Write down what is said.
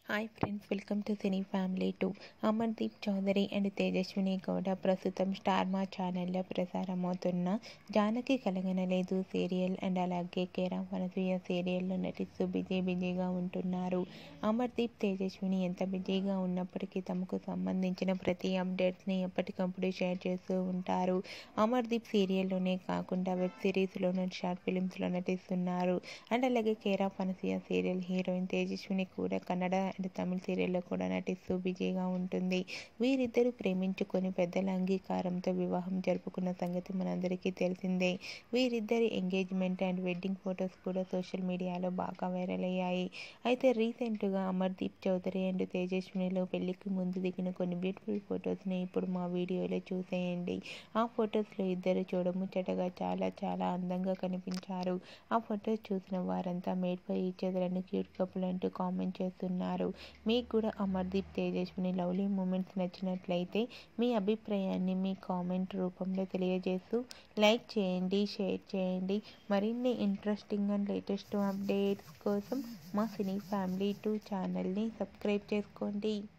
hi friends welcome to cine family two Amardeep Chowdary and Tejaswini Gowda ప్రస్తుతం star Maa ఛానల్లో ప్రసారమవుతున్న జానకి కలగనలేదు సీరియల్ అండ్ అలాగే కేరా వనసూయ సీరియల్లో నటిస్తూ బిజీ బిజీగా ఉంటున్నారు అమర్దీప్ తేజస్విని ఎంత బిజీగా ఉన్నప్పటికీ తమకు సంబంధించిన ప్రతి అప్డేట్స్ని ఎప్పటికప్పుడు షేర్ చేస్తూ ఉంటారు అమర్దీప్ సీరియల్లోనే కాకుండా వెబ్ సిరీస్లోనూ షార్ట్ ఫిలిమ్స్లో నటిస్తున్నారు అండ్ అలాగే కేరా వనసూయ సీరియల్ హీరోయిన్ తేజస్విని కూడా కన్నడ అండ్ తమిళ సీరియల్లో కూడా నటిస్తూ బిజీగా ఉంటుంది వీరిద్దరూ ప్రేమించుకొని పెద్దల అంగీకారంతో వివాహం జరుపుకున్న సంగతి మనందరికీ తెలిసిందే వీరిద్దరి ఎంగేజ్మెంట్ అండ్ వెడ్డింగ్ ఫొటోస్ కూడా సోషల్ మీడియాలో బాగా వైరల్ అయ్యాయి అయితే రీసెంట్గా అమర్దీప్ చౌదరి అండ్ తేజస్వినిలో పెళ్లికి ముందు దిగిన కొన్ని బ్యూటిఫుల్ ఫొటోస్ని ఇప్పుడు మా వీడియోలో చూసేయండి ఆ ఫొటోస్లో ఇద్దరు చూడముచ్చటగా చాలా చాలా అందంగా కనిపించారు ఆ ఫొటోస్ చూసిన వారంతా మేడ్ ఫర్ ఈచ్ అదర్ అని క్యూట్ కపుల్ అంటూ కామెంట్ చేస్తున్నారు మీకు కూడా అమర్దీప్ తేజస్విని లవ్లీ మూమెంట్స్ నచ్చినట్లయితే మీ అభిప్రాయాన్ని మీ కామెంట్ రూపంలో తెలియజేస్తూ లైక్ చేయండి షేర్ చేయండి మరిన్ని ఇంట్రెస్టింగ్ అండ్ లేటెస్ట్ అప్డేట్స్ కోసం మా సినీ ఫ్యామిలీ టూ ఛానల్ని సబ్స్క్రైబ్ చేసుకోండి